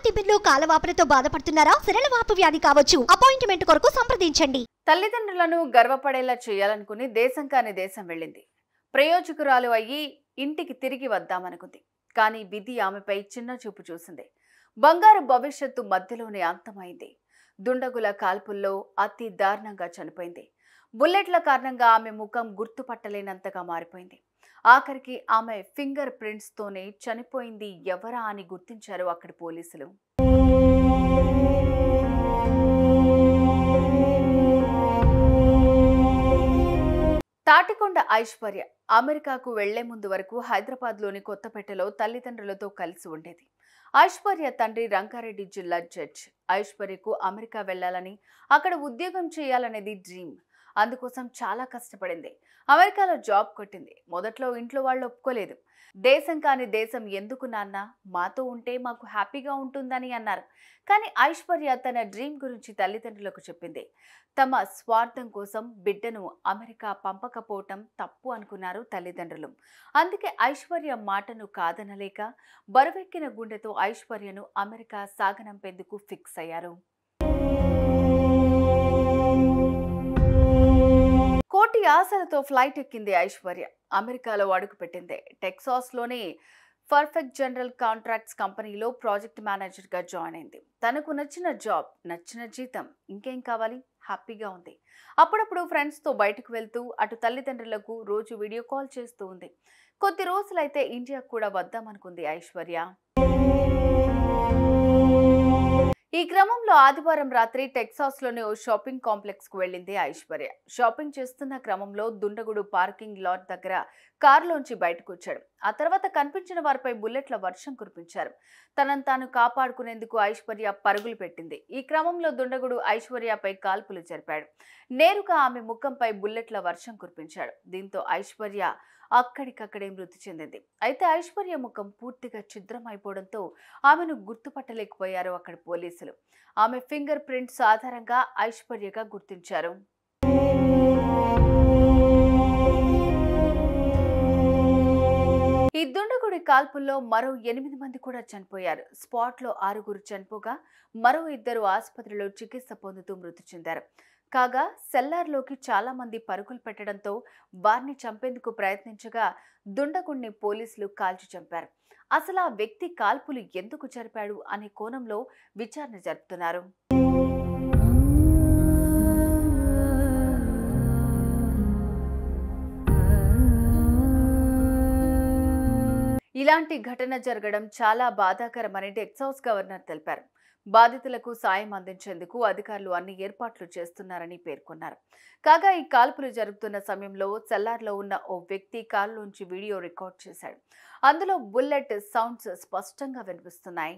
తిమ్మిర్లు కాలవాపులతో బాధపడుతున్నారా సిరలవాపు వ్యాధి కావచ్చు అపాయింట్మెంట్ కొరకు సంప్రదించండి తల్లిదండ్రులను గర్వపడేలా చేయాలనుకుని దేశం కాని దేశం వెళ్ళింది ప్రయోజకురాలు అయ్యి ఇంటికి తిరిగి వద్దామనుకుంది కానీ విధి ఆమెపై చిన్న చూపు చూసింది బంగారు భవిష్యత్తు మధ్యలోనే అంతమైంది దుండగుల కాల్పుల్లో అతి దారుణంగా చనిపోయింది బుల్లెట్ల కారణంగా ఆమె ముఖం గుర్తుపట్టలేనంతగా మారిపోయింది ఆఖరికి ఆమె ఫింగర్ ప్రింట్స్తోనే చనిపోయింది ఎవరా అని గుర్తించారు అక్కడి పోలీసులు తాటికొండ ఐశ్వర్య అమెరికాకు వెళ్లే ముందు వరకు హైదరాబాద్లోని కొత్తపేటలో తల్లిదండ్రులతో కలిసి ఉండేది ఐశ్వర్య తండ్రి రంగారెడ్డి జిల్లా జడ్జ్ ఐశ్వర్యకు అమెరికా వెళ్లాలని అక్కడ ఉద్యోగం చేయాలనేది డ్రీమ్ అందుకోసం చాలా కష్టపడింది అమెరికాలో జాబ్ కొట్టింది మొదట్లో ఇంట్లో వాళ్ళు ఒప్పుకోలేదు దేశం కాని దేశం ఎందుకు నాన్న మాతో ఉంటే మాకు హ్యాపీగా ఉంటుందని అన్నారు కానీ ఐశ్వర్య తన డ్రీమ్ గురించి తల్లిదండ్రులకు చెప్పింది తమ స్వార్థం కోసం బిడ్డను అమెరికా పంపకపోవటం తప్పు అనుకున్నారు తల్లిదండ్రులు అందుకే ఐశ్వర్య మాటను కాదనలేక బరువెక్కిన గుండెతో ఐశ్వర్యను అమెరికా సాగనంపేందుకు ఫిక్స్ అయ్యారు కోటి ఆశలతో ఫ్లైట్ ఎక్కింది ఐశ్వర్య అమెరికాలో అడుగుపెట్టింది టెక్సాస్లోని పర్ఫెక్ట్ జనరల్ కాంట్రాక్ట్స్ కంపెనీలో ప్రాజెక్ట్ మేనేజర్గా జాయిన్ అయింది తనకు నచ్చిన జాబ్ నచ్చిన జీతం ఇంకేం కావాలి హ్యాపీగా ఉంది అప్పుడప్పుడు ఫ్రెండ్స్తో బయటకు వెళ్తూ అటు తల్లిదండ్రులకు రోజు వీడియో కాల్ చేస్తూ ఉంది కొద్ది రోజులైతే ఇండియాకు కూడా వద్దామనుకుంది ఐశ్వర్య ఈ క్రమంలో ఆదివారం రాత్రి టెక్సాస్లోని ఓ షాపింగ్ కాంప్లెక్స్ కు వెళ్ళింది ఐశ్వర్య షాపింగ్ చేస్తున్న క్రమంలో దుండగుడు పార్కింగ్ లాట్ దగ్గర కారులోంచి బయటకు వచ్చాడు ఆ తర్వాత కనిపించిన వారిపై బుల్లెట్ల వర్షం కురిపించారు తనను తాను కాపాడుకునేందుకు ఐశ్వర్య పరుగులు పెట్టింది ఈ క్రమంలో దుండగుడు ఐశ్వర్యపై కాల్పులు జరిపాడు నేరుగా ఆమె ముఖంపై బుల్లెట్ల వర్షం కురిపించాడు దీంతో ఐశ్వర్య అక్కడికక్కడే మృతి చెందింది అయితే ఐశ్వర్య ముఖం పూర్తిగా ఛిద్రమైపోవడంతో ఆమెను గుర్తుపట్టలేకపోయారు అక్కడి పోలీసులు ఆమె ఫింగర్ ప్రింట్స్ ఆధారంగా ఐశ్వర్యగా గుర్తించారు ఈ దుండగుడి కాల్పుల్లో మరో ఎనిమిది మంది కూడా చనిపోయారు స్పాట్ లో ఆరుగురు చనిపోగా మరో ఇద్దరు ఆసుపత్రిలో చికిత్స పొందుతూ మృతి చెందారు కాగా సెల్లార్లోకి చాలా మంది పరుగులు పెట్టడంతో వారిని చంపేందుకు ప్రయత్నించగా దుండగుణ్ణి పోలీసులు కాల్చి చంపారు అసలు ఆ వ్యక్తి కాల్పులు ఎందుకు జరిపాడు అనే కోణంలో విచారణ జరుపుతున్నారు ఇలాంటి ఘటన జరగడం చాలా బాధాకరమని టెక్సాస్ గవర్నర్ తెలిపారు బాధితులకు సాయం అందించేందుకు అధికారులు అన్ని ఏర్పాట్లు చేస్తున్నారని పేర్కొన్నారు కాగా ఈ కాల్పులు జరుగుతున్న సమయంలో సెల్లార్లో ఉన్న ఓ వ్యక్తి కారులోంచి వీడియో రికార్డ్ చేశాడు అందులో బుల్లెట్ సౌండ్స్ స్పష్టంగా వినిపిస్తున్నాయి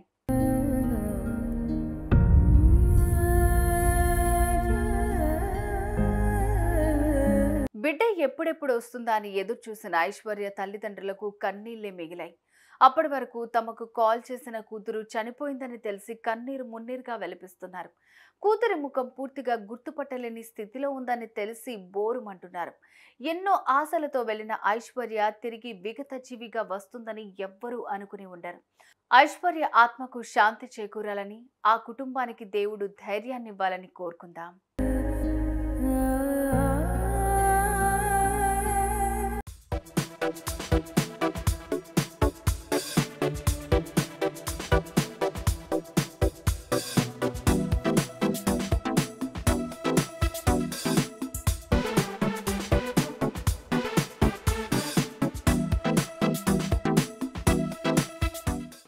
బిడ్డ ఎప్పుడెప్పుడు వస్తుందా అని ఎదురు చూసిన ఐశ్వర్య తల్లిదండ్రులకు కన్నీళ్లే మిగిలాయి అప్పటి వరకు తమకు కాల్ చేసిన కూతురు చనిపోయిందని తెలిసి కన్నీరు మున్నీరుగా వెలిపిస్తున్నారు కూతురి ముఖం పూర్తిగా గుర్తుపట్టలేని స్థితిలో ఉందని తెలిసి బోరుమంటున్నారు ఎన్నో ఆశలతో వెళ్లిన ఐశ్వర్య తిరిగి విగత జీవిగా వస్తుందని ఎవ్వరూ అనుకుని ఉండరు ఐశ్వర్య ఆత్మకు శాంతి చేకూరాలని ఆ కుటుంబానికి దేవుడు ధైర్యాన్నివ్వాలని కోరుకుందాం Thank you.